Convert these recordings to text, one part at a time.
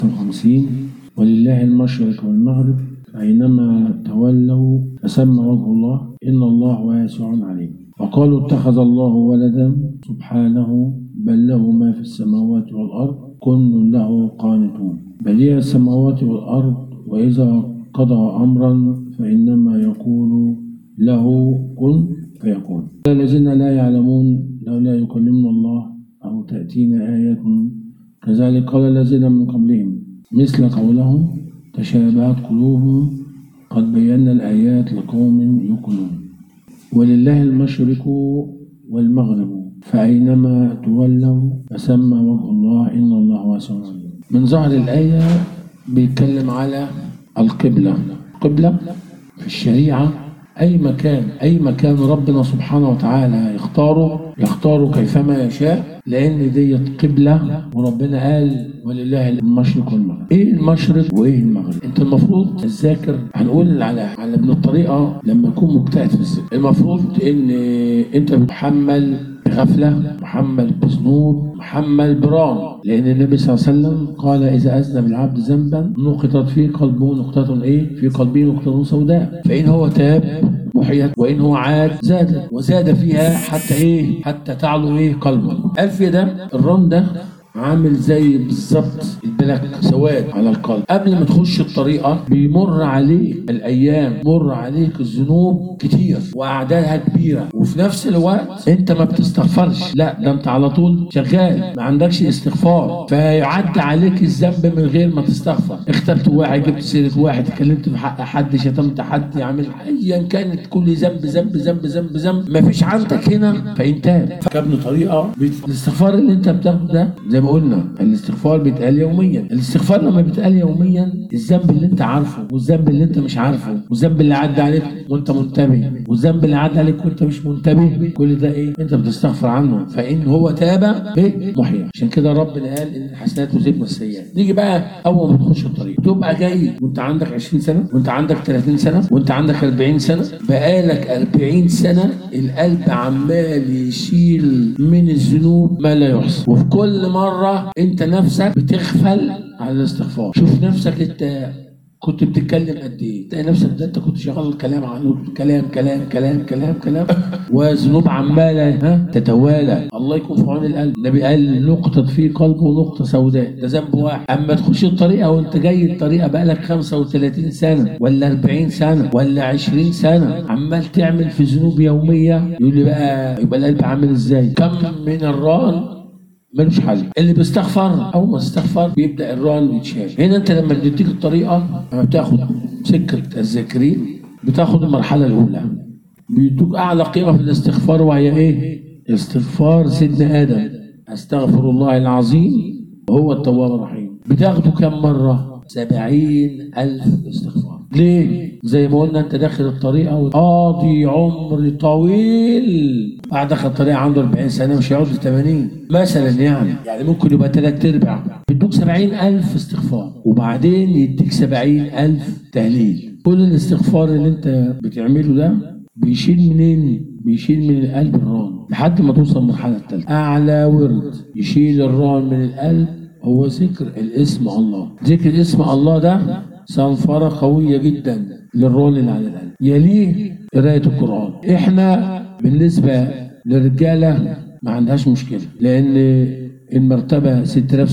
50 ولله المشرق والمغرب أينما تولوا فسمى وجه الله إن الله واسع عليم وقالوا اتخذ الله ولدا سبحانه بل له ما في السماوات والأرض كل له قانتون بل هي السماوات والأرض وإذا قضى أمرا فإنما يقول له كن فيكون الذين لا يعلمون لولا يكلمنا الله أو تأتينا آية كذلك قال الذين من قبلهم مثل قولهم تشابهت قلوبهم قد بينا الآيات لقوم يوقنون ولله المشرق والمغرب فأينما تولوا فسمى وجه الله إن الله واسع عليم من ظهر الآية بيتكلم على القبلة القبلة في الشريعة أي مكان أي مكان ربنا سبحانه وتعالى يختاره يختاره كيفما يشاء لأن ديت قبلة وربنا قال ولله المشرق والمغرب إيه المشرق وإيه المغرب أنت المفروض تذاكر هنقول على على ابن الطريقة لما يكون مجتهد في الذكر المفروض إن أنت بتحمل بغفلة محمل بذنوب محمل بران لأن النبي صلى الله عليه وسلم قال إذا أذنب العبد ذنبا نقطت في قلبه نقطة إيه؟ في قلبه نقطة سوداء فإن هو تاب محيت وإن هو عاد زاد وزاد فيها حتى إيه؟ حتى تعلو إيه قلبه ألف ده الران ده عامل زي بالظبط البلاك سواد على القلب قبل ما تخش الطريقه بيمر عليك الايام مر عليك الذنوب كتير واعدادها كبيره وفي نفس الوقت انت ما بتستغفرش لا ده انت على طول شغال ما عندكش استغفار فيعدي عليك الذنب من غير ما تستغفر اخترت واحد جبت سيره واحد اتكلمت في حق حد شتمت حد عمل ايا كانت كل ذنب ذنب ذنب ذنب ذنب ما فيش عندك هنا فانت فكابن طريقه الاستغفار اللي انت بتاخده ده زي ما قلنا الاستغفار بيتقال يوميا الاستغفار لما بيتقال يوميا الذنب اللي انت عارفه والذنب اللي انت مش عارفه والذنب اللي عدى عليك وانت منتبه والذنب اللي عدى عليك وانت مش منتبه كل ده ايه انت بتستغفر عنه فان هو تاب ايه محيا عشان كده ربنا قال ان الحسنات تذهبن السيئات نيجي بقى اول ما تخش الطريق تبقى جاي وانت عندك 20 سنه وانت عندك 30 سنه وانت عندك 40 سنه بقالك 40 سنه القلب عمال يشيل من الذنوب ما لا يحصى وفي كل مره انت نفسك بتغفل على الاستغفار شوف نفسك انت كنت بتتكلم قد ايه تلاقي نفسك ده انت كنت شغال الكلام عنه كلام كلام كلام كلام كلام وذنوب عماله ها تتوالى الله يكون في عون القلب النبي قال نقطه في قلبه نقطه سوداء ده ذنب واحد اما تخش الطريقه وانت جاي الطريقه بقالك 35 سنه ولا 40 سنه ولا 20 سنه عمال تعمل في ذنوب يوميه يقول لي بقى يبقى القلب عامل ازاي كم من الران ملوش حل اللي بيستغفر اول ما تستغفر بيبدا الران يتشال هنا انت لما بتديك الطريقه لما بتاخد سكه الذاكرين بتاخد المرحله الاولى بيدوك اعلى قيمه في الاستغفار وهي ايه استغفار سيدنا ادم استغفر الله العظيم وهو التواب الرحيم بتاخده كم مره سبعين ألف استغفار ليه؟ زي ما قلنا انت داخل الطريقة وقاضي عمر طويل بعد دخل الطريقة عنده 40 سنة مش هيقعد ل 80 مثلا يعني يعني ممكن يبقى ثلاث ارباع بيدوك 70 ألف استغفار وبعدين يديك 70 ألف تهليل كل الاستغفار اللي انت بتعمله ده بيشيل منين؟ بيشيل من القلب الران لحد ما توصل المرحلة الثالثة أعلى ورد يشيل الران من القلب هو ذكر الاسم الله ذكر اسم الله ده صنفرة قوية جدا للرول اللي على القلب يليه قراية القرآن احنا بالنسبة للرجالة ما عندهاش مشكلة لأن المرتبة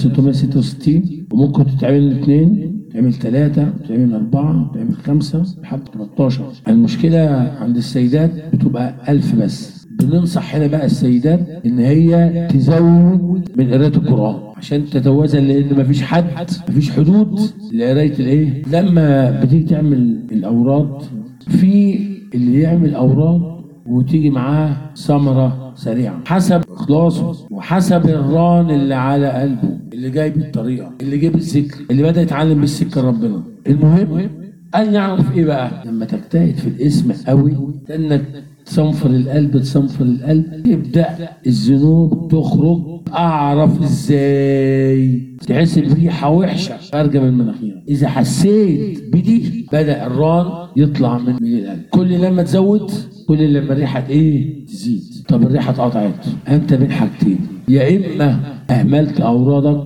6666 وممكن تتعمل اثنين تعمل ثلاثة تعمل أربعة تعمل خمسة لحد 13 المشكلة عند السيدات بتبقى ألف بس بننصح هنا بقى السيدات ان هي تزود من قرايه القران عشان تتوازن لان مفيش حد مفيش حدود لقرايه الايه لما بتيجي تعمل الاوراد في اللي يعمل اوراد وتيجي معاه ثمره سريعه حسب اخلاصه وحسب الران اللي على قلبه اللي جاي بالطريقه اللي جاي بالذكر اللي بدا يتعلم بالسكه ربنا المهم أن يعرف إيه بقى؟ لما تجتهد في الاسم قوي إنك تصنفر القلب تصنفر القلب تبدا الذنوب تخرج اعرف ازاي تحس بريحه وحشه خارجه من مناخيرك اذا حسيت بدي بدا الران يطلع من من القلب كل لما تزود كل لما الريحه ايه تزيد طب الريحه اتقطعت انت بين حاجتين يا اما اهملت اورادك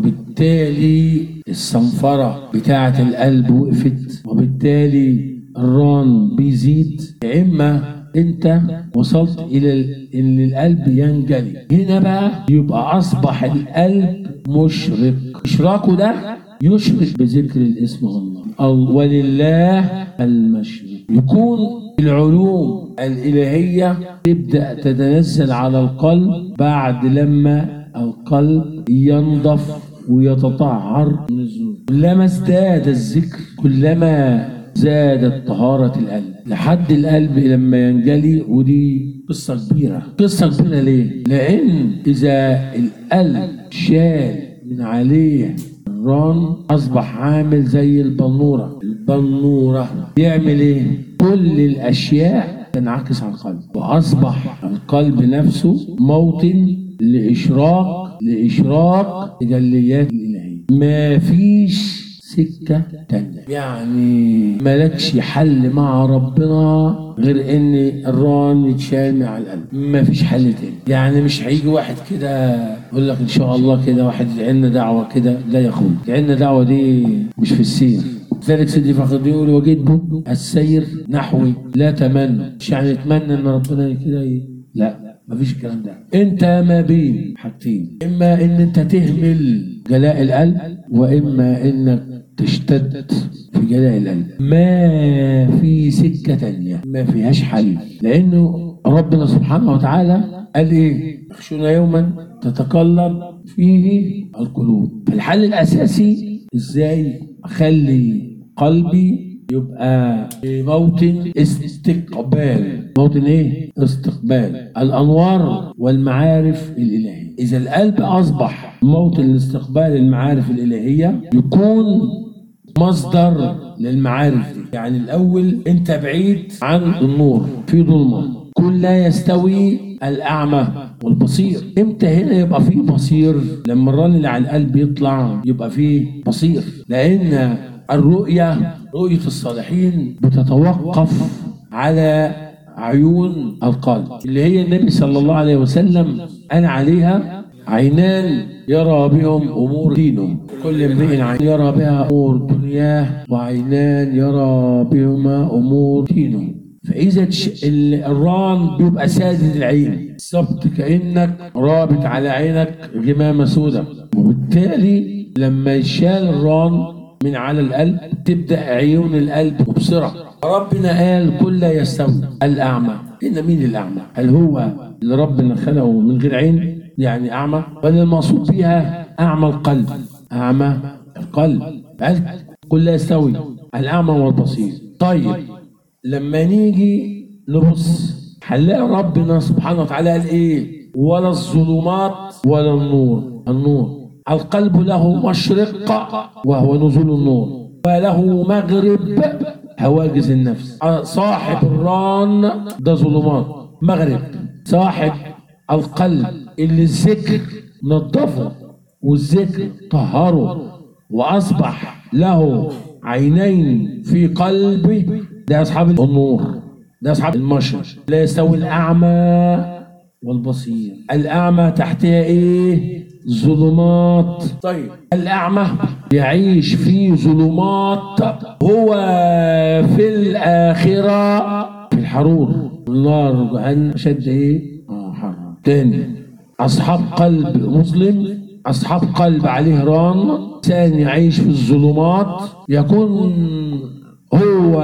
وبالتالي الصنفره بتاعه القلب وقفت وبالتالي الران بيزيد يا اما انت وصلت الى ال- ان القلب ينجلي هنا بقى يبقى اصبح القلب مشرق اشراقه ده يشرك بذكر الاسم الله ال- ولله المشرق يكون العلوم الإلهية تبدأ تتنزل على القلب بعد لما القلب ينضف ويتطهر من الذنوب كلما ازداد الذكر كلما زادت طهارة القلب لحد القلب لما ينجلي ودي قصة كبيرة قصة كبيرة ليه؟ لأن إذا القلب شال من عليه الران أصبح عامل زي البنورة البنورة يعمل إيه؟ كل الأشياء تنعكس على القلب وأصبح القلب نفسه موطن لإشراق لإشراق تجليات الإلهية ما فيش سكة تانية يعني مالكش حل مع ربنا غير ان الران يتشال مع القلب مفيش حل تاني يعني مش هيجي واحد كده يقول لك ان شاء الله كده واحد يدعي لنا دعوه كده لا يا اخوي يدعي لنا دعوه دي مش في السير ذلك سيدي فخر الدين يقول وجد السير نحوي لا تمنى مش يعني اتمنى ان ربنا كده ي- لا مفيش الكلام ده انت ما بين حاجتين اما ان انت تهمل جلاء القلب واما انك تشتد في جلاء القلب ما في سكة تانية ما فيهاش حل لانه ربنا سبحانه وتعالى قال ايه يخشون يوما تتقلب فيه القلوب الحل الاساسي ازاي اخلي قلبي يبقى في موطن استقبال موطن ايه استقبال الانوار والمعارف الالهيه اذا القلب اصبح موطن لاستقبال المعارف الالهيه يكون مصدر للمعارف دي يعني الاول انت بعيد عن النور في ظلمه كل لا يستوي الاعمى والبصير امتى هنا يبقى فيه بصير لما الران اللي على القلب يطلع يبقى فيه بصير لان الرؤيه رؤيه الصالحين بتتوقف على عيون القلب اللي هي النبي صلى الله عليه وسلم قال عليها عينان يرى بهم امور دينه كل امرئ عين يرى بها امور دنياه وعينان يرى بهما امور دينه فاذا تش- ال- الران بيبقى سادد العين بالظبط كانك رابط على عينك غمامه سوداء وبالتالي لما يشال الران من على القلب تبدا عيون القلب مبصره ربنا قال كل لا يستوي الاعمى ان مين الاعمى هل هو اللي ربنا خلقه من غير عين يعني اعمى ولا المقصود بها اعمى القلب اعمى القلب قال كل لا يستوي الاعمى والبصير طيب لما نيجي نبص هنلاقي ربنا سبحانه وتعالى قال ايه ولا الظلمات ولا النور النور القلب له مشرق وهو نزول النور وله مغرب هواجز النفس صاحب الران ده ظلمات مغرب صاحب القلب اللي الذكر نظفه والذكر طهره واصبح له عينين في قلبه ده اصحاب النور ده اصحاب المشرق لا يستوي الاعمى والبصير الاعمى تحتها ايه ظلمات طيب الاعمى يعيش في ظلمات هو في الاخره في الحرور النار جهنم شد ايه اه حر تاني اصحاب قلب مسلم اصحاب قلب عليه ران انسان يعيش في الظلمات يكون هو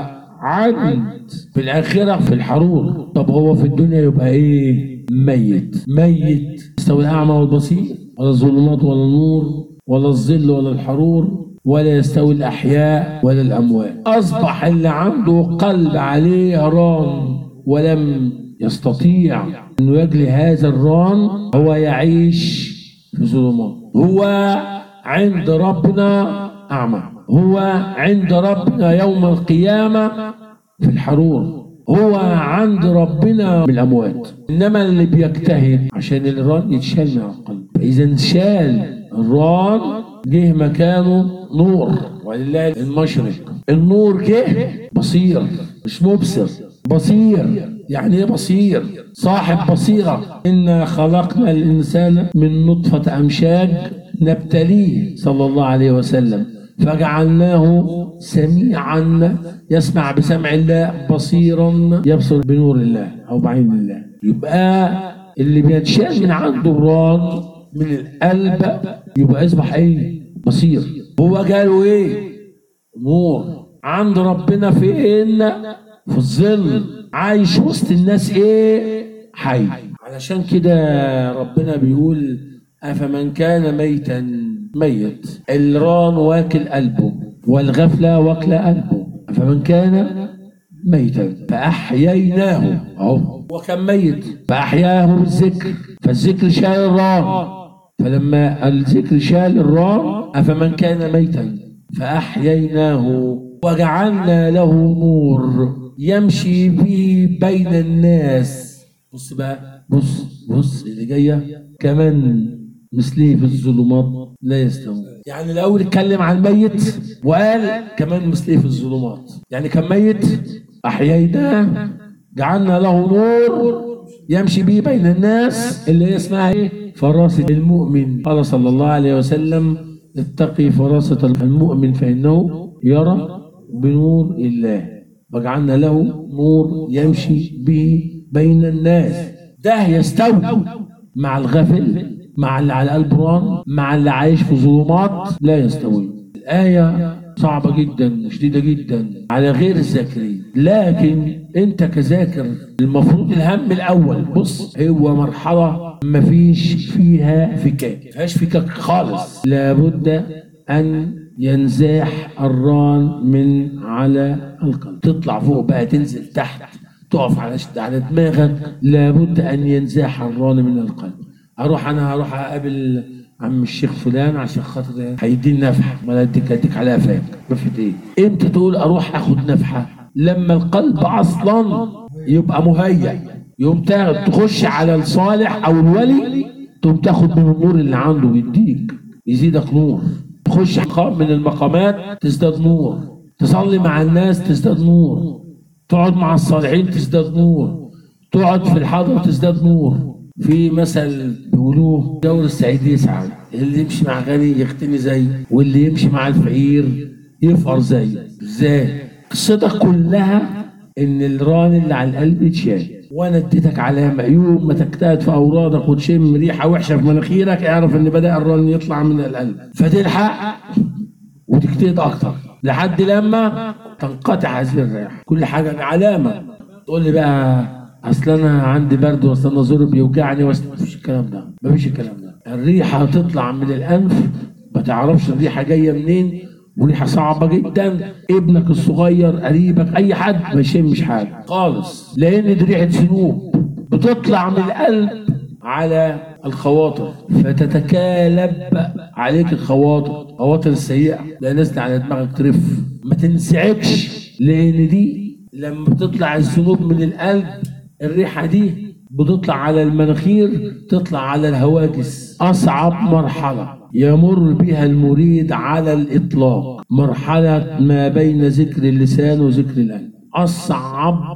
عبد في الآخرة في الحرور طب هو في الدنيا يبقى إيه ميت ميت يستوي الأعمى والبصير ولا الظلمات ولا النور ولا الظل ولا الحرور ولا يستوي الأحياء ولا الأموات أصبح اللي عنده قلب عليه ران ولم يستطيع أنه يجلي هذا الران هو يعيش في ظلمات هو عند ربنا أعمى هو عند ربنا يوم القيامة في الحرور هو عند ربنا من الاموات انما اللي بيجتهد عشان الران يتشال من القلب اذا شال الران جه مكانه نور ولله المشرق النور جه بصير مش مبصر بصير يعني ايه بصير صاحب بصيرة إنا خلقنا الإنسان من نطفة أمشاج نبتليه صلى الله عليه وسلم فجعلناه سميعا يسمع بسمع الله بصيرا يبصر بنور الله أو بعين الله يبقى اللي بيتشال من عنده الران من القلب يبقى يصبح ايه بصير هو قالوا ايه نور عند ربنا فين في الظل عايش وسط الناس ايه حي علشان كده ربنا بيقول افمن كان ميتا ميت الران واكل قلبه والغفله واكله قلبه فمن كان ميتا فاحييناه اهو وكان ميت فاحياه بالذكر فالذكر شال الران فلما الذكر شال الران افمن كان ميتا فاحييناه وجعلنا له نور يمشي به بين الناس بص بقى بص بص اللي جايه كمان مثله في الظلمات لا يستوون يعني الاول اتكلم عن الميت وقال كمان مثله في الظلمات يعني كان ميت احييناه جعلنا له نور يمشي به بين الناس اللي هي اسمها ايه فراسة المؤمن قال صلى الله عليه وسلم اتقي فراسة المؤمن فإنه يرى بنور الله وجعلنا له نور يمشي به بين الناس ده يستوي مع الغافل مع اللي على قلب ران مع اللي عايش في ظلمات لا يستوي الآية صعبة جدا وشديدة جدا على غير الذاكرين لكن انت كذاكر المفروض الهم الاول بص هو مرحلة مفيش فيها فكاك مفيهاش فكاك خالص لابد ان ينزاح الران من على القلب تطلع فوق بقى تنزل تحت تقف على على دماغك لابد ان ينزاح الران من القلب اروح انا هروح اقابل عم الشيخ فلان عشان خاطر هيديني نفحه ما اديك اديك على قفاك نفحه ايه؟ امتى تقول اروح اخد نفحه؟ لما القلب اصلا يبقى مهيأ يوم تخش على الصالح او الولي تقوم تاخد من النور اللي عنده ويديك يزيدك نور تخش مقام من المقامات تزداد نور تصلي مع الناس تزداد نور تقعد مع الصالحين تزداد نور تقعد في الحضر تزداد نور في مثل بيقولوه دور السعيد يسعد اللي يمشي مع غني يغتني زي واللي يمشي مع الفقير يفقر زي ازاي قصتك كلها ان الران اللي على القلب يتشال وانا اديتك علامه يوم ما تجتهد في اورادك وتشم ريحه وحشه في مناخيرك اعرف ان بدا الران يطلع من القلب فتلحق وتجتهد اكتر لحد لما تنقطع هذه الريحه كل حاجه علامه تقول لي بقى اصل انا عندي برد واصل انا زوري بيوجعني واصل مفيش الكلام ده مفيش الكلام ده الريحه تطلع من الانف ما تعرفش الريحه جايه منين وريحه صعبه جدا ابنك الصغير قريبك اي حد ما يشمش حاجه خالص لان دي ريحه ذنوب بتطلع من القلب على الخواطر فتتكالب عليك الخواطر الخواطر السيئه لا نزل على دماغك ترف ما تنسعكش لان دي لما بتطلع الذنوب من القلب الريحه دي بتطلع على المناخير تطلع على الهواجس اصعب مرحله يمر بها المريد على الاطلاق مرحله ما بين ذكر اللسان وذكر القلب اصعب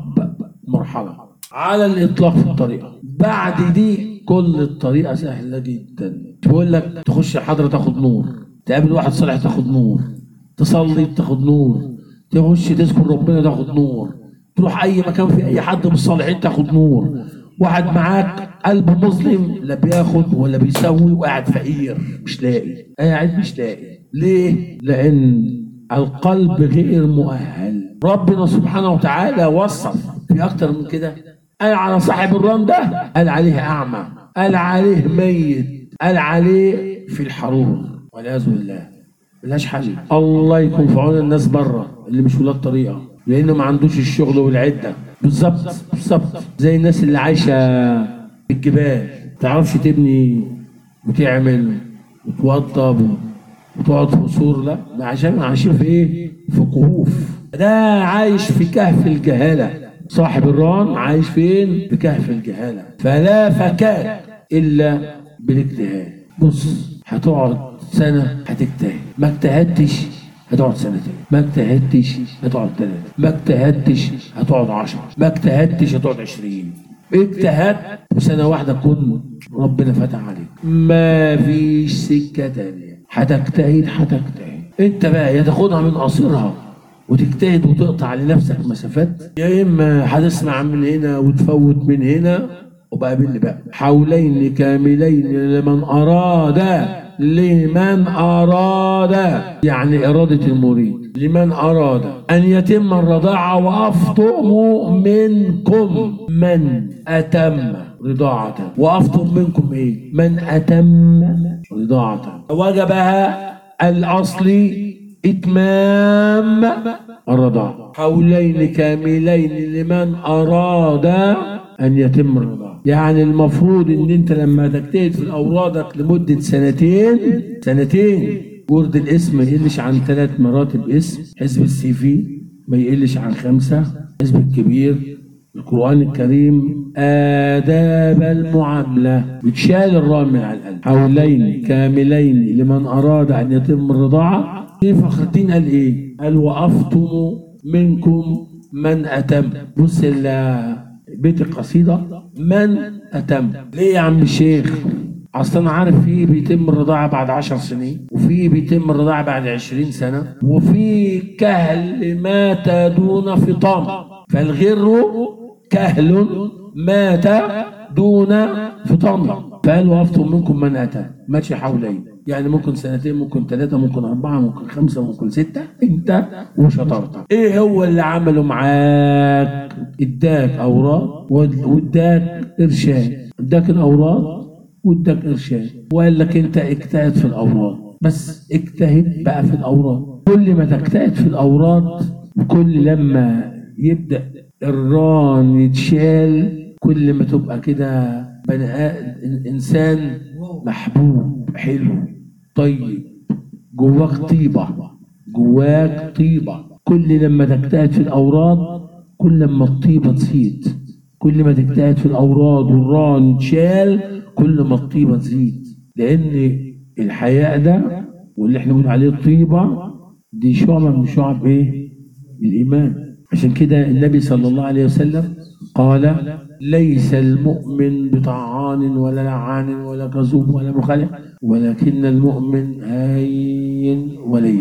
مرحله على الاطلاق في الطريقه بعد دي كل الطريقه سهله جدا بقول لك تخش حضره تاخد نور تقابل واحد صالح تاخد نور تصلي تاخد نور تخش تذكر ربنا تاخد نور تروح اي مكان في اي حد من الصالحين تاخد نور واحد معاك قلب مظلم لا بياخد ولا بيسوي وقاعد فقير مش لاقي قاعد مش لاقي ليه لان القلب غير مؤهل ربنا سبحانه وتعالى وصف في اكتر من كده قال على صاحب الران ده قال عليه اعمى قال عليه ميت قال عليه في الحرور والعياذ بالله ملهاش حل الله يكون في عون الناس بره اللي مش ولاد طريقه لانه ما عندوش الشغل والعده بالظبط بالظبط زي الناس اللي عايشه في الجبال ما تعرفش تبني وتعمل وتوضب وتقعد في قصور لا عشان عايشين في ايه؟ في كهوف ده عايش في كهف الجهاله صاحب الران عايش فين في كهف الجهالة فلا فكاك إلا بالاجتهاد بص هتقعد سنة هتجتهد ما اجتهدتش هتقعد سنتين ما اجتهدتش هتقعد ثلاثة ما اجتهدتش هتقعد عشرة ما اجتهدتش هتقعد عشرين اجتهدت وسنة واحدة تكون ربنا فتح عليك ما فيش سكة تانية هتجتهد هتجتهد انت بقى يا تاخدها من قصيرها وتجتهد وتقطع لنفسك مسافات يا اما هتسمع من هنا وتفوت من هنا وبقابلني بقى حولين كاملين لمن اراد لمن اراد يعني اراده المريد لمن اراد ان يتم الرضاعه وافطموا منكم من اتم رضاعة وافطم منكم ايه من اتم رضاعة وجبها الاصلي اتمام الرضاعة حولين كاملين لمن اراد ان يتم الرضاعة يعني المفروض ان انت لما تجتهد في اورادك لمدة سنتين سنتين ورد الاسم ما يقلش عن ثلاث مراتب اسم حزب السي في ما يقلش عن خمسة حزب الكبير القرآن الكريم آداب المعاملة بتشال الراء من على القلب حولين كاملين لمن أراد أن يتم الرضاعة في فخر الدين قال إيه؟ قال وأفطم منكم من أتم بص بيت القصيدة من أتم ليه يا عم الشيخ اصل انا عارف في بيتم الرضاعه بعد عشر سنين وفي بيتم الرضاعه بعد عشرين سنه وفي كهل مات دون فطام فالغر كهل مات دون فطام فقال وافطم منكم من اتى ماشي حولين يعني ممكن سنتين ممكن ثلاثة ممكن أربعة ممكن خمسة ممكن ستة أنت وشطارتك إيه هو اللي عمله معاك اداك أوراق واداك إرشاد اداك الأوراق واداك إرشاد وقال لك أنت اجتهد في الأوراق بس اجتهد بقى في الأوراق كل ما تجتهد في الأوراق وكل لما يبدأ الران يتشال كل ما تبقى كده بني انسان محبوب حلو طيب جواك طيبه جواك طيبه كل لما تجتهد في الاوراد كل لما الطيبه تزيد كل ما تجتهد في الاوراد والران يتشال كل ما الطيبه تزيد لان الحياء ده واللي احنا بنقول عليه الطيبه دي شعبه من شعب ايه؟ الايمان عشان كده النبي صلى الله عليه وسلم قال ليس المؤمن بطعان ولا لعان ولا كذوب ولا مخالف ولكن المؤمن هين ولين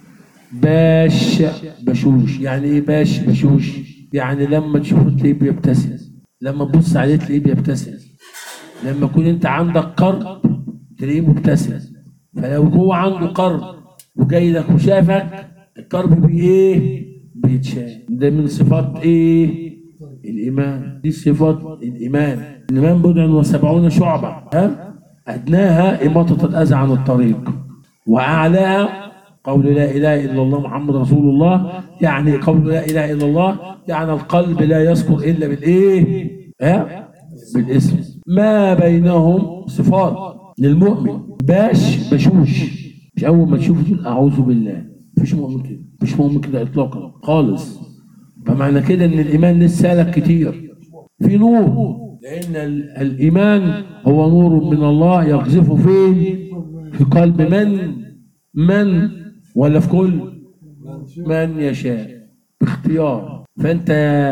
باش بشوش يعني ايه باش بشوش يعني لما تشوفه تلاقيه بيبتسم لما تبص عليه تلاقيه بيبتسم لما يكون انت عندك قرض تلاقيه مبتسم فلو هو عنده قرض وجاي لك وشافك القرض بايه بيتشال ده من صفات ايه الايمان دي صفات الايمان الايمان بضع وسبعون شعبة ها ادناها اماطة الاذى عن الطريق واعلاها قول لا اله الا الله محمد رسول الله يعني قول لا اله الا الله يعني القلب لا يذكر الا بالايه ها بالاسم ما بينهم صفات للمؤمن باش بشوش مش اول ما تشوف تقول اعوذ بالله مفيش مؤمن كده مفيش مؤمن كده اطلاقا خالص فمعنى كده ان الايمان لسه لك كتير في نور لان ال- الايمان هو نور من الله يقذف فين في قلب من من ولا في كل من يشاء باختيار فانت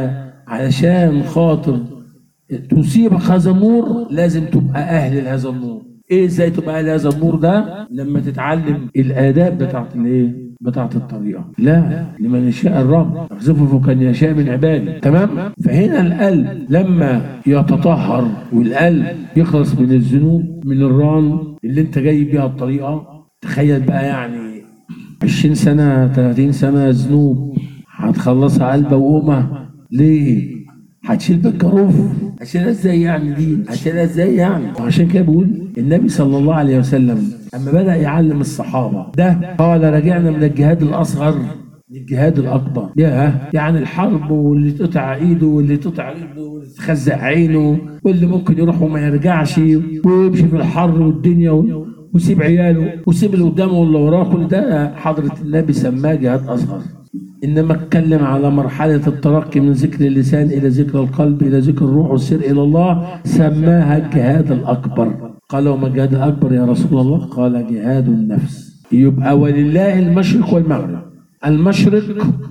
علشان خاطر تصيبك هذا النور لازم تبقى اهل لهذا النور ايه ازاي تبقى اهل هذا النور ده لما تتعلم الاداب بتاعت الايه بتاعت الطريقه لا لمن يشاء الرب يقذفه فوق من يشاء من عباده تمام فهنا القلب لما يتطهر والقلب يخلص من الذنوب من الران اللي انت جاي بيها الطريقه تخيل بقى يعني 20 سنه 30 سنه ذنوب هتخلصها قلبه وقومه ليه هتشيل بالجروف هتشيلها ازاي يعني دي هتشيلها ازاي يعني وعشان كده بقول النبي صلى الله عليه وسلم اما بدا يعلم الصحابه ده قال رجعنا من الجهاد الاصغر للجهاد الاكبر ياه يعني الحرب واللي تقطع ايده واللي تقطع ايده واللي تخزق عينه واللي ممكن يروح وما يرجعش ويمشي في الحر والدنيا و- ويسيب عياله ويسيب اللي قدامه واللي وراه كل ده حضره النبي سماه جهاد اصغر إنما اتكلم على مرحلة الترقي من ذكر اللسان إلى ذكر القلب إلى ذكر الروح والسر إلى الله سماها الجهاد الأكبر قال وما الجهاد الأكبر يا رسول الله قال جهاد النفس يبقى ولله المشرق والمغرب المشرق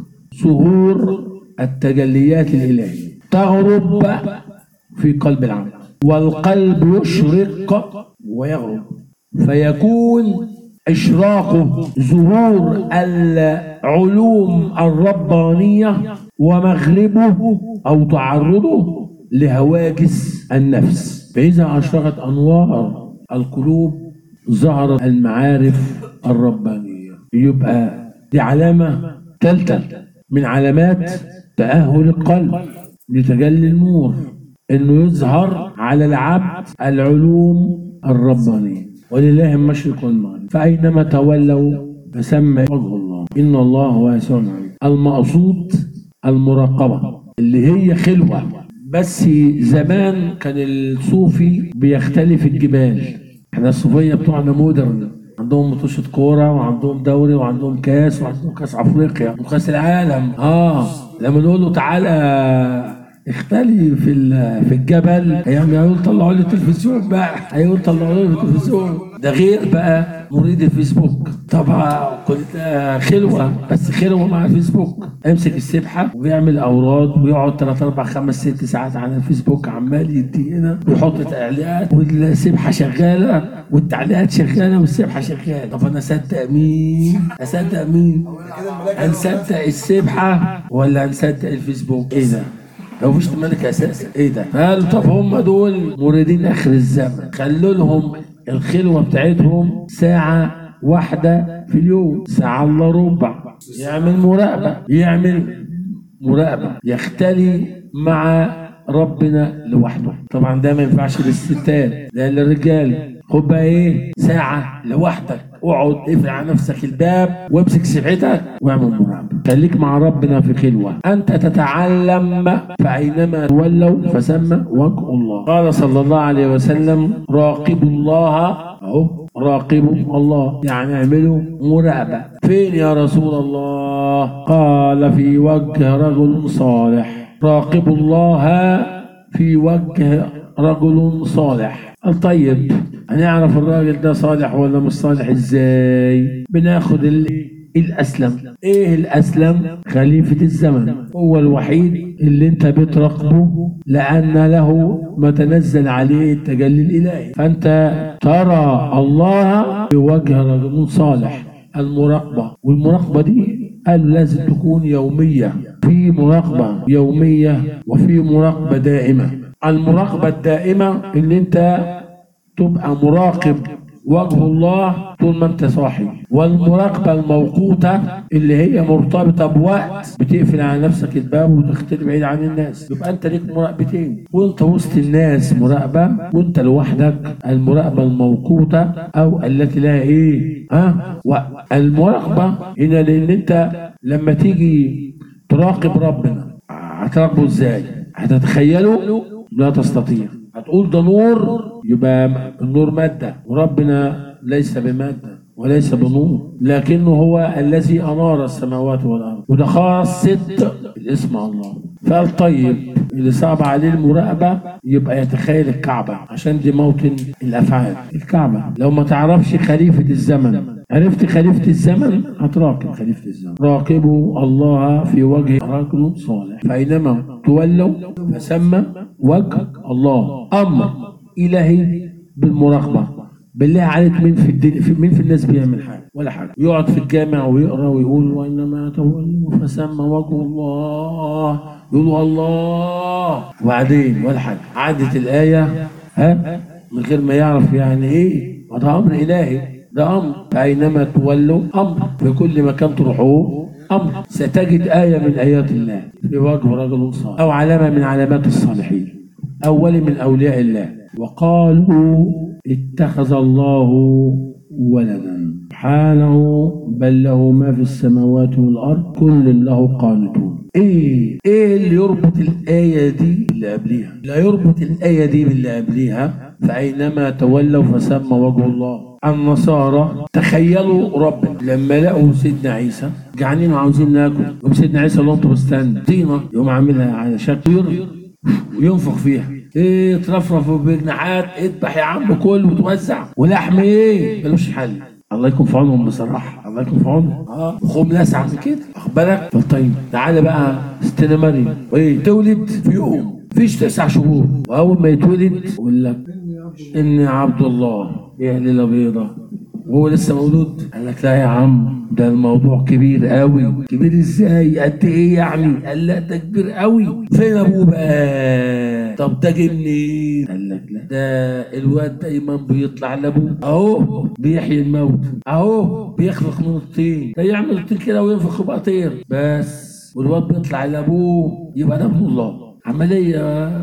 ظهور التجليات الإلهية تغرب في قلب العبد والقلب يشرق ويغرب فيكون إشراقه ظهور العلوم الربانية ومغربه أو تعرضه لهواجس النفس فإذا أشرقت أنوار القلوب ظهرت المعارف الربانية يبقى دي علامة ثالثة من علامات تأهل القلب لتجلي النور انه يظهر على العبد العلوم الربانية ولله المشرق والمغرب فأينما تولوا فسمى وجه الله إن الله واسع عليم المقصود المراقبة اللي هي خلوة بس زمان كان الصوفي بيختلف الجبال احنا الصوفية بتوعنا مودرن عندهم مطوشة كورة وعندهم دوري وعندهم كاس وعندهم كاس افريقيا وكاس العالم اه لما نقول له تعالى اختلي في ال- في الجبل هيعمل هيقول طلعوا لي التلفزيون بقى هيقول طلعوا لي التلفزيون ده غير بقى مريد الفيسبوك طبعا كنت خلوه بس خلوه مع الفيسبوك امسك السبحه ويعمل اوراد ويقعد 3 4 5 6 ساعات على الفيسبوك عمال يدي هنا ويحط تعليقات والسبحه شغاله والتعليقات شغاله والسبحه شغاله طب انا اصدق مين؟ اصدق مين؟ هنصدق السبحه ولا هنصدق الفيسبوك؟ ايه ده؟ لو مفيش ملك اساسا ايه ده؟ قالوا طب هم دول مريدين اخر الزمن خلوا لهم الخلوه بتاعتهم ساعه واحده في اليوم ساعه الا ربع يعمل مراقبه يعمل مراقبه يختلي مع ربنا لوحده طبعا ده ما ينفعش للستات لا للرجال خد بقى ايه ساعه لوحدك اقعد اقفل على نفسك الباب وامسك سبحتك واعمل مراقبه خليك مع ربنا في خلوه انت تتعلم فاينما تولوا فسمى وجه الله قال صلى الله عليه وسلم راقبوا الله اهو راقبوا الله يعني اعملوا مراقبه فين يا رسول الله قال في وجه رجل صالح راقبوا الله في وجه رجل صالح قال طيب هنعرف الراجل ده صالح ولا مش صالح ازاي بناخد ال... الاسلم ايه الاسلم خليفة الزمن هو الوحيد اللي انت بتراقبه لان له ما تنزل عليه التجلي الالهي فانت ترى الله بوجه رجل صالح المراقبة والمراقبة دي قالوا لازم تكون يومية في مراقبة يومية وفي مراقبة دائمة المراقبة الدائمة اللي انت تبقى مراقب وجه الله طول ما انت صاحي والمراقبة الموقوتة اللي هي مرتبطة بوقت بتقفل على نفسك الباب وتختلي بعيد عن الناس يبقى انت ليك مراقبتين وانت وسط الناس مراقبة وانت لوحدك المراقبة الموقوتة او التي لها ايه ها وقت المراقبة هنا لان انت لما تيجي تراقب ربنا هتراقبه ازاي هتتخيله لا تستطيع هتقول ده نور يبقى النور مادة وربنا ليس بمادة وليس بنور لكنه هو الذي أنار السماوات والأرض وده خاصة الاسم الله فقال طيب اللي صعب عليه المراقبة يبقى يتخيل الكعبة عشان دي موطن الأفعال الكعبة لو ما تعرفش خليفة الزمن عرفت خليفة الزمن هتراقب خليفة الزمن راقبوا الله في وجه رجل صالح فأينما تولوا فسمى وجه الله أمر إلهي بالمراقبة بالله عليك مين في الدنيا في مين في الناس بيعمل حاجه ولا حاجه يقعد في الجامع ويقرا ويقول وانما تولوا فسمى وجه الله يقولوا الله وبعدين ولا حاجه عدت الايه ها من غير ما يعرف يعني ايه ده امر الهي ده امر فاينما تولوا امر في كل مكان تروحوه امر ستجد ايه من ايات الله في وجه رجل صالح او علامه من علامات الصالحين اول من اولياء الله وقالوا اتخذ الله ولدا سبحانه بل له ما في السماوات والارض كل له قانتون ايه ايه اللي يربط الايه دي باللي قبليها لا يربط الايه دي باللي قبليها فأينما تولوا فسمى وجه الله النصارى تخيلوا ربنا لما لقوا سيدنا عيسى جعانين وعاوزين ناكل يوم سيدنا عيسى قال لهم طب استنى طينه يقوم عاملها على شكل طير وينفخ فيها ايه ترفرف بجناحات اذبح يا عم كل وتوزع ولحم ايه ملوش حل الله يكون في عونهم بصراحه الله يكون في عونهم اه وخوم لاسع من كده واخد بالك طيب تعالى بقى ستنا مريم وايه تولد في يوم فيش تسع شهور واول ما يتولد يقول لك اني عبد الله يا ليله بيضه وهو لسه مولود قال لك لا يا عم ده الموضوع كبير قوي كبير ازاي قد ايه يعني قال لا ده كبير قوي فين ابوه بقى طب ده جه منين قال لك لا ده الواد دايما بيطلع لابوه اهو بيحيي الموت اهو بيخلق من الطين ده يعمل الطين كده وينفخ يبقى طير بس والواد بيطلع لابوه يبقى ده ابن الله عملية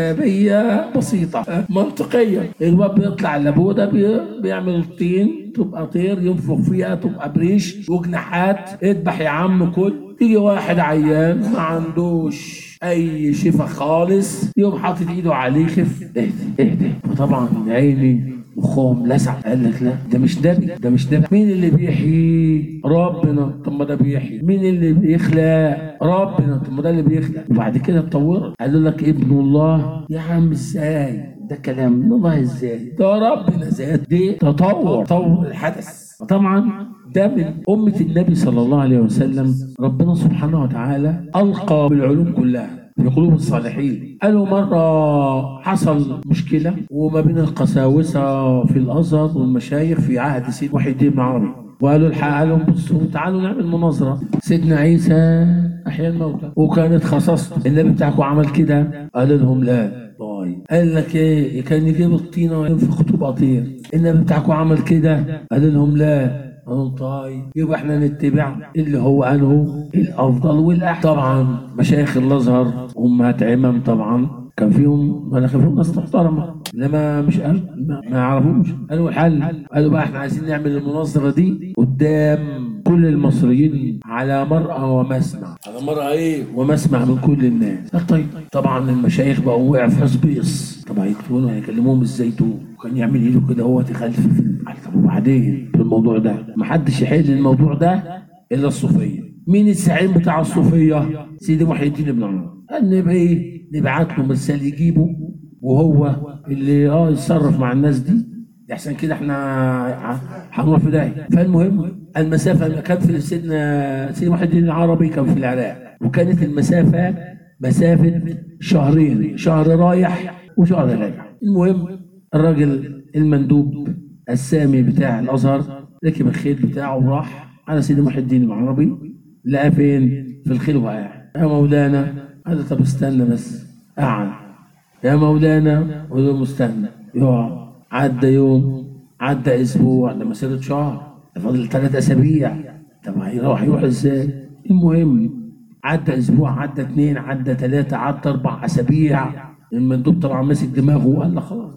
حسابية بسيطة منطقية الواد بيطلع لابوه ده بي- بيعمل الطين تبقى طير ينفخ فيها تبقى بريش وجناحات اذبح يا عم كل تيجي واحد عيان ما عندوش اي شفا خالص يقوم حاطط ايده عليه خف اهدى اهدى فطبعا يا عيني مخهم لسع قال لك لا ده مش نبي ده مش نبي مين اللي بيحيي ربنا طب ما ده بيحيي مين اللي بيخلق ربنا طب ما ده اللي بيخلق وبعد كده اتطورت قالوا لك ابن الله يا عم ازاي ده كلام من الله ازاي ده ربنا ذات دي تطور تطور الحدث طبعا ده من أمة النبي صلى الله عليه وسلم ربنا سبحانه وتعالى ألقى بالعلوم كلها في قلوب الصالحين قالوا مرة حصل مشكلة وما بين القساوسة في الأزهر والمشايخ في عهد سيد محي الدين بن عربي وقالوا الحق لهم بصوا تعالوا نعمل مناظرة سيدنا عيسى أحيا الموتى وكانت خصصته النبي بتاعكم عمل كده قال لهم لا طيب قال لك ايه كان يجيب الطينة وينفخ تبقى طير النبي بتاعكم عمل كده قال لهم لا قالوا طيب يبقى احنا نتبع اللي هو انه الافضل والاحسن طبعا مشايخ الازهر امهات عمم طبعا كان فيهم انا كان فيهم ناس محترمه انما مش قال ما, ما يعرفوش قالوا حل قالوا بقى احنا عايزين نعمل المناظره دي قدام كل المصريين على مرأى ومسمع على مرأى ايه ومسمع من كل الناس قال طيب طبعا المشايخ بقوا وقع في حسبيص طبعا يكتبون هيكلموهم الزيتون وكان يعمل ايده كده هو يخلف في ال- قال طب وبعدين في الموضوع ده ما حدش يحل الموضوع ده الا الصوفيه مين الزعيم بتاع الصوفيه سيدي محي الدين بن عمر قال نبقى ايه نبعت له مرسال يجيبه وهو اللي اه يتصرف مع الناس دي احسن كده احنا ع- هنروح في داهيه فالمهم المسافه كانت في سيدنا سيدنا محي الدين العربي كان في العراق وكانت المسافه مسافه شهرين شهر رايح وشهر راجع المهم الراجل المندوب السامي بتاع الازهر ركب الخيل بتاعه وراح على سيدي محي الدين العربي لقى فين في الخيل وقع يا مولانا قال طب استنى بس قعد يا مولانا قول له مستنى يقع عدى يوم عدى اسبوع ده مسيره شهر ده فاضل ثلاث اسابيع طب هيروح يروح ازاي المهم عدى اسبوع عدى اثنين عدى ثلاثه عدى اربع اسابيع المندوب طبعا ماسك دماغه وقال له خلاص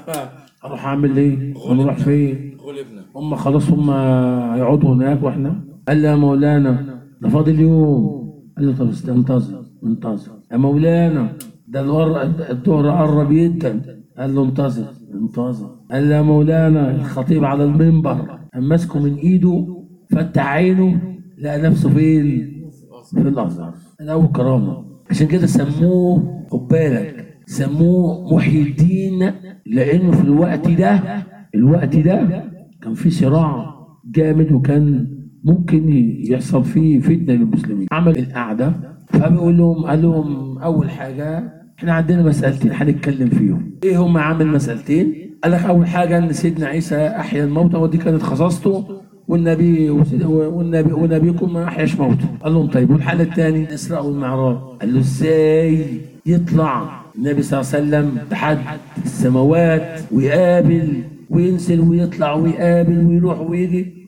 اروح اعمل ايه؟ ونروح فين؟ غلبنا هم خلاص هم هيقعدوا هناك واحنا قال له يا مولانا ده فاضل يوم قال له طب است- انتظر انتظر يا مولانا ده الور- الظهر قرب جدا قال له انتظر انتظر قال له يا مولانا الخطيب على المنبر قام ماسكه من ايده فتح عينه لقى نفسه فين؟ في الازهر الاول كرامه عشان كده سموه خد بالك سموه محي الدين لانه في الوقت ده الوقت ده كان في صراع جامد وكان ممكن يحصل فيه فتنه للمسلمين عمل القعده فبيقول لهم قال لهم اول حاجه احنا عندنا مسالتين هنتكلم فيهم ايه هم عامل مسالتين قال لك اول حاجه ان سيدنا عيسى احيا الموتى ودي كانت خصاصته والنبي والنبي ونبيكم ما احياش موته قال لهم طيب والحاله الثانيه الاسراء والمعراج قال له ازاي يطلع النبي صلى الله عليه وسلم لحد السماوات ويقابل وينزل ويطلع ويقابل ويروح ويجي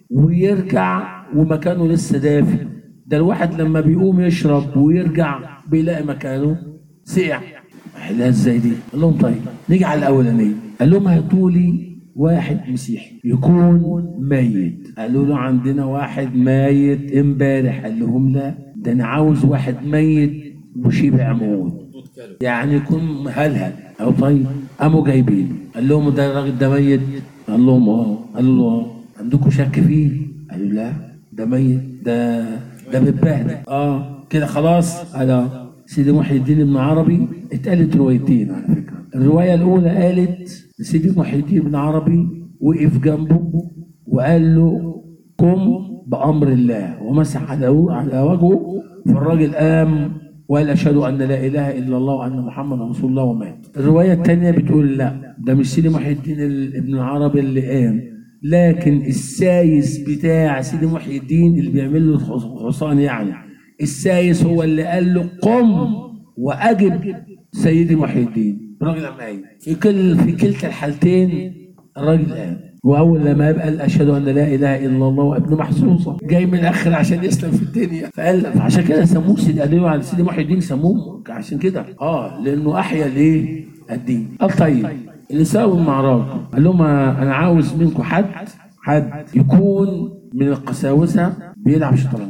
ويرجع ومكانه لسه دافي ده الواحد لما بيقوم يشرب ويرجع بيلاقي مكانه سقع حلها ازاي دي؟ قال لهم طيب نيجي على الاولانيه قال لهم هاتوا لي واحد مسيحي يكون ميت قالوا له عندنا واحد ميت امبارح قال لهم لا ده انا عاوز واحد ميت وشبع موت يعني يكون مهلهل او طيب قاموا جايبينه قال لهم ده الراجل ده ميت قال لهم اه قالوا له اه عندكم شك فيه قالوا لا ده ميت ده ده متبهدل اه كده خلاص على سيدي محي الدين ابن عربي اتقالت روايتين على فكره الروايه الاولى قالت سيدي محي الدين ابن عربي وقف جنبه وقال له قم بامر الله ومسح على على وجهه فالراجل قام وقال اشهد ان لا اله الا الله وان محمد رسول الله ومات. الروايه الثانيه بتقول لا ده مش سيدي محي الدين ال- ابن العربي اللي قام لكن السايس بتاع سيدي محي الدين اللي بيعمل له الحص- حصان يعني السايس هو اللي قال له قم واجب سيدي محي الدين الراجل قام قايم في كل في كلتا الحالتين الراجل قام واول لما يبقى قال اشهد ان لا اله الا الله وابن محسوسه جاي من الاخر عشان يسلم في الدنيا فقال فعشان كده سموه سيدي قالوا على سيدي محي الدين سموه عشان كده اه لانه احيا ليه الدين قال طيب الاسراء والمعراج قال لهم انا عاوز منكم حد حد يكون من القساوسه بيلعب شطرنج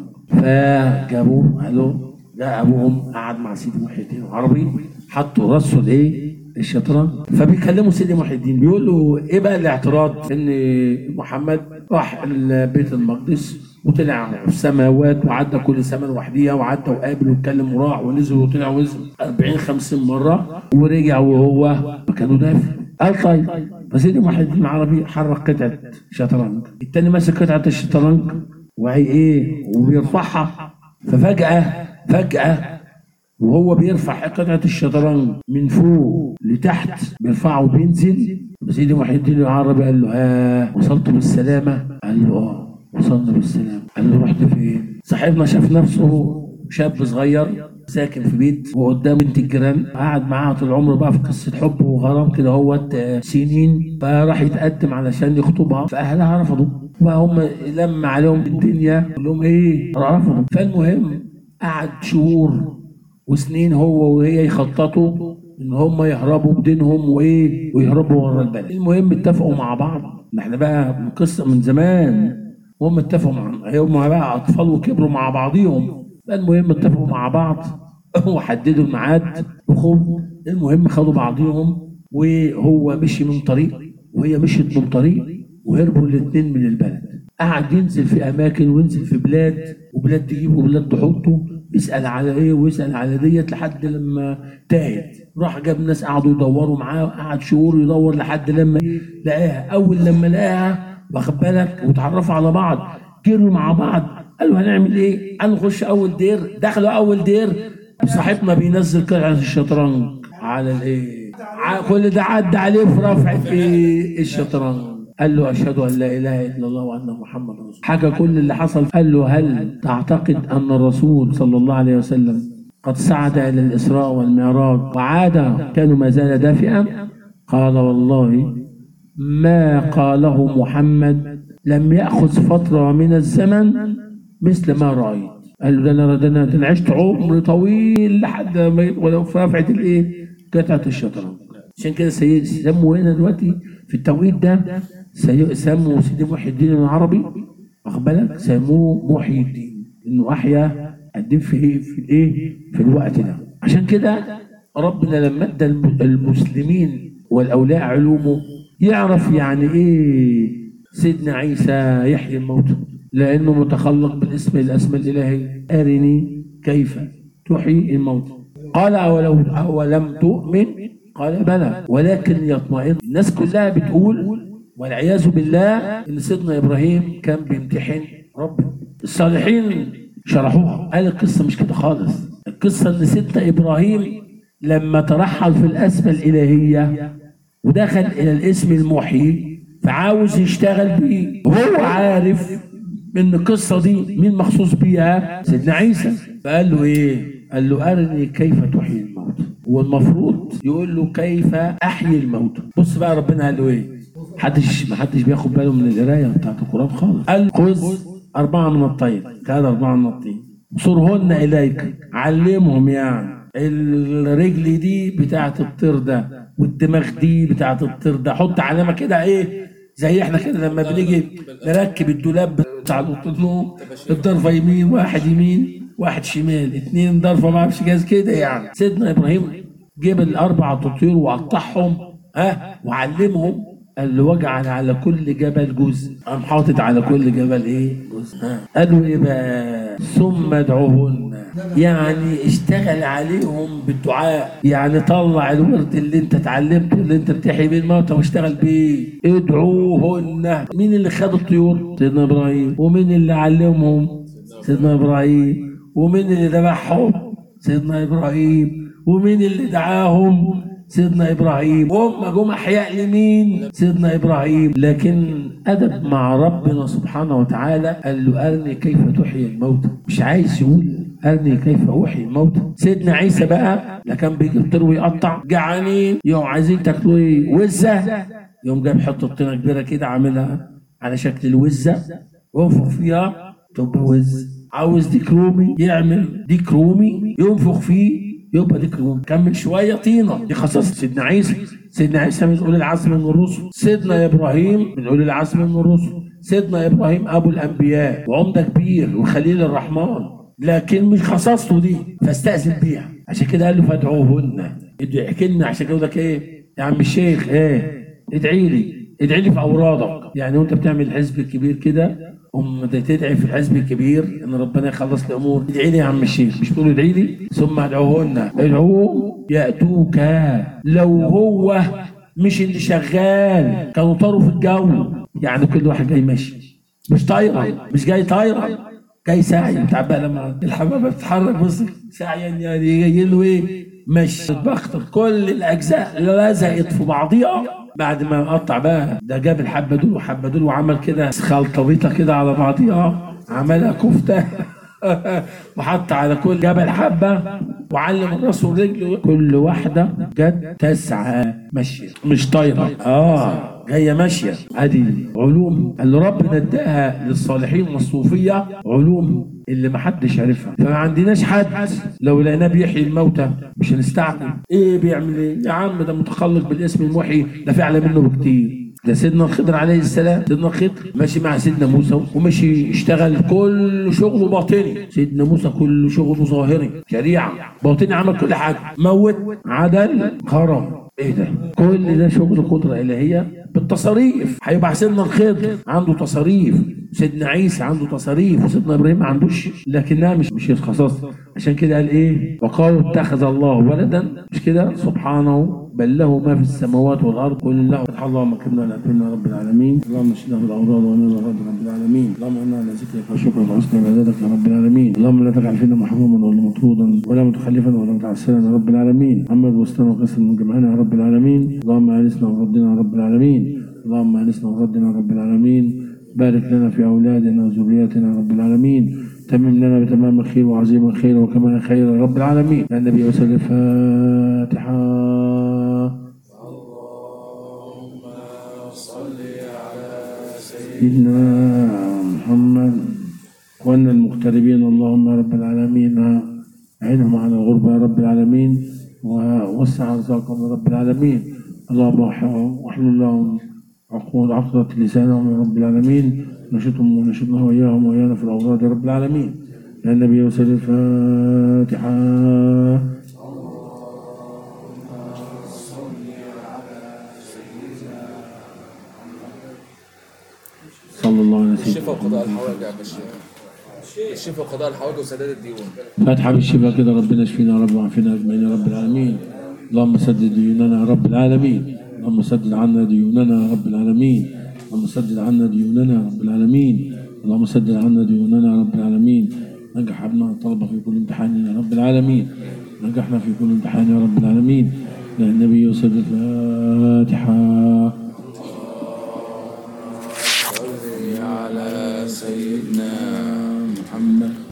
فجابوه قالوا جاء ابوهم قعد مع سيدي محي الدين العربي حطوا راسه الايه الشطرنج فبيكلموا سيدي محي الدين بيقول له ايه بقى الاعتراض ان محمد راح بيت المقدس وطلع في السماوات وعدى كل سماء لوحديها وعدى وقابل واتكلم وراح ونزل وطلع ونزل 40 50 مره ورجع وهو مكانه دافع قال طيب فسيدي محي الدين العربي حرك قطعه شطرنج التاني ماسك قطعه الشطرنج وهي ايه وبيرفعها ففجاه فجاه وهو بيرفع قطعة الشطرنج من فوق لتحت بيرفعه وبينزل سيدي محي الدين العربي قال له ها وصلت بالسلامة؟ قال له اه وصلنا بالسلامة قال له رحت فين؟ صاحبنا شاف نفسه شاب صغير ساكن في بيت وقدام بنت الجيران قعد معاها طول عمره بقى في قصه حب وغرام كده هوت آه، سنين فراح يتقدم علشان يخطبها فاهلها رفضوا فهم لما عليهم الدنيا قال لهم ايه رفضوا فالمهم قعد شهور وسنين هو وهي يخططوا ان هم يهربوا بدينهم وايه ويهربوا ورا البلد المهم اتفقوا مع بعض ما احنا بقى من قصه من زمان وهم اتفقوا مع هم بقى اطفال وكبروا مع بعضيهم المهم اتفقوا مع بعض وحددوا الميعاد وخذوا المهم خدوا بعضيهم وهو مشي من طريق وهي مشيت من طريق وهربوا الاثنين من البلد قعد ينزل في اماكن وينزل في بلاد وبلاد تجيبه وبلاد تحطه يسال على ايه ويسال على ديت لحد لما تاهت راح جاب ناس قعدوا يدوروا معاه قعد شهور يدور لحد لما إيه؟ لقاها اول لما لقاها واخد بالك وتعرفوا على بعض جروا مع بعض قالوا هنعمل ايه؟ قالوا نخش اول دير دخلوا اول دير صاحبنا بينزل قطعه الشطرنج على الايه؟ ع- كل ده عدى عليه في رفعه ايه؟ الشطرنج قال له اشهد ان لا اله الا الله وان محمد رسول الله حكى كل اللي حصل قال له هل تعتقد ان الرسول صلى الله عليه وسلم قد صعد الى الاسراء والمعراج وعاد كان ما زال دافئا قال والله ما قاله محمد لم ياخذ فتره من الزمن مثل ما رايت قال له ده انا ده انا ده أنا عشت عمر طويل لحد ما ولو في رفعه الايه؟ قطعه الشطرنج عشان كده سي- سموا هنا دلوقتي في التوقيت ده سي- سموا سيدي محي الدين العربي واخد بالك سموه محي الدين انه احيا الدين في ايه في الايه في الوقت ده عشان كده ربنا لما ادى الم- المسلمين والاولياء علومه يعرف يعني ايه سيدنا عيسى يحيي الموتى لانه متخلق بالاسم الاسماء الالهي ارني كيف تحيي الموتى قال أولو أولم تؤمن قال بلى ولكن يطمئن الناس كلها بتقول والعياذ بالله ان سيدنا ابراهيم كان بيمتحن ربنا الصالحين شرحوها قال القصه مش كده خالص القصه ان سيدنا ابراهيم لما ترحل في الاسماء الالهيه ودخل الى الاسم المحيي فعاوز يشتغل بيه وهو عارف ان القصه دي مين مخصوص بيها سيدنا عيسى فقال له ايه قال له ارني كيف تحيي الموت والمفروض يقول له كيف احيي الموت بص بقى ربنا قال له ايه محدش محدش بياخد باله من القرايه بتاعت القران خالص قال خذ اربعه من الطير كان اربعه من الطير صرهن اليك علمهم يعني الرجل دي بتاعت الطير ده والدماغ دي بتاعت الطير ده حط علامه كده ايه زي احنا كده لما بنيجي نركب الدولاب بتاع اوضه النوم الضرفه يمين واحد يمين واحد شمال اتنين ضرفه ما اعرفش جاز كده يعني سيدنا ابراهيم جيب الاربع طيور وقطعهم ها وعلمهم قال له واجعل على كل جبل جزء قام حاطط على كل جبل ايه جزء ها قالوا ايه بقى ثم ادعوهن يعني اشتغل عليهم بالدعاء يعني طلع الورد اللي انت اتعلمته اللي انت بتحيي بيه الموتى واشتغل بيه ادعوهن مين اللي خد الطيور سيدنا ابراهيم ومين اللي علمهم سيدنا ابراهيم ومين اللي ذبحهم سيدنا ابراهيم ومين اللي دعاهم سيدنا ابراهيم وهم جم احياء لمين سيدنا ابراهيم لكن ادب مع ربنا سبحانه وتعالى قال له ارني كيف تحيي الموتى مش عايز يقول ارني كيف احيي الموتى سيدنا عيسى بقى لا كان بيجي يفطر ويقطع جعانين يوم عايزين تاكلوا ايه وزه يوم جايب حته طينه كبيره كده عاملها على شكل الوزه وانفخ فيها تبقى وز عاوز ديك رومي يعمل ديك رومي ينفخ فيه يبقى ديك رومي كمل شويه طينه دي خصائص سيدنا عيسى سيدنا عيسى من اولي العزم من الرسل سيدنا ابراهيم من اولي العزم من الرسل سيدنا ابراهيم ابو الانبياء وعمده كبير وخليل الرحمن لكن مش خصاصته دي فاستأذن بيها عشان كده قال له فادعوهن ادعي كلمه عشان كده يقول لك ايه يا عم الشيخ ايه ادعي لي ادعي لي في اورادك يعني وانت بتعمل الحزب الكبير كده ام تدعي في الحزب الكبير ان ربنا يخلص الامور ادعي لي يا عم الشيخ مش تقول ادعي لي ثم ادعوهن ادعوه ياتوك لو هو مش اللي شغال كانوا طاروا في الجو يعني كل واحد جاي ماشي مش طايره مش جاي طايره جاي ساعي انت عبال لما الحبابه بتتحرك بص ساعيا يعني جاي له ايه مش بختار كل الاجزاء لزقت في بعضيها بعد ما قطع بقى ده جاب الحبه دول وحبه دول وعمل كده خلطبيطه كده على بعضيها عملها كفته وحط على كل جبل حبه وعلم الراس والرجل كل واحده جت تسعى ماشيه مش طايره اه جايه ماشيه ادي علوم اللي ربنا اداها للصالحين والصوفيه علوم اللي ما حدش عرفها فما عندناش حد لو لقيناه بيحيي الموتى مش هنستعجل ايه بيعمل ايه يا عم ده متخلق بالاسم المحيي ده فعلا منه بكتير ده سيدنا الخضر عليه السلام سيدنا الخضر ماشي مع سيدنا موسى وماشي اشتغل كل شغله باطني سيدنا موسى كل شغله ظاهري شريعه باطني عمل كل حاجه موت عدل كرم ايه ده كل ده شغل قدره الهيه بالتصاريف هيبقى سيدنا الخضر عنده تصاريف سيدنا عيسى عنده تصاريف وسيدنا ابراهيم ما عندوش لكنها مش مش خصاص عشان كده قال ايه وقالوا اتخذ الله ولدا مش كده سبحانه بل له ما في السماوات والارض قل له فتح الله مكرنا لاتنا رب العالمين اللهم اشفنا في الاوراد وانا رب رب العالمين اللهم انا على ذكرك وشكرك وحسن عبادتك يا رب العالمين اللهم لا تجعل فينا محروما ولا مطرودا ولا متخلفا ولا متعسرا يا رب العالمين محمد وسطنا وقسم من جمعنا يا رب العالمين اللهم انسنا وردنا يا رب العالمين اللهم انسنا وردنا يا رب العالمين بارك لنا في اولادنا وذرياتنا يا رب العالمين تمم لنا بتمام الخير وعظيم الخير وكمال الخير يا رب العالمين يا النبي وسلم الفاتحه سيدنا محمد وانا المغتربين اللهم يا رب العالمين اعينهم على الغربة يا رب العالمين ووسع رزقهم يا رب العالمين اللهم واحلل لهم عقود عقدة لسانهم يا رب العالمين نشطهم ونشطنا وإياهم وإيانا في الأوراق يا رب العالمين يا النبي وسلم الفاتحة صلى الله عليه وسلم الشفاء وقضاء الحوائج يا باشا الشفاء وقضاء الحوائج وسداد الديون فاتحة بالشفاء كده ربنا يشفينا يا رب وعافينا اجمعين يا رب العالمين اللهم سدد ديوننا يا رب العالمين اللهم سدد عنا ديوننا يا رب العالمين اللهم سدد عنا ديوننا يا رب العالمين اللهم سدد عنا ديوننا يا رب العالمين نجح ابناء الطلبة في كل امتحان يا رب العالمين نجحنا في كل امتحان يا رب العالمين يا النبي وسد الفاتحة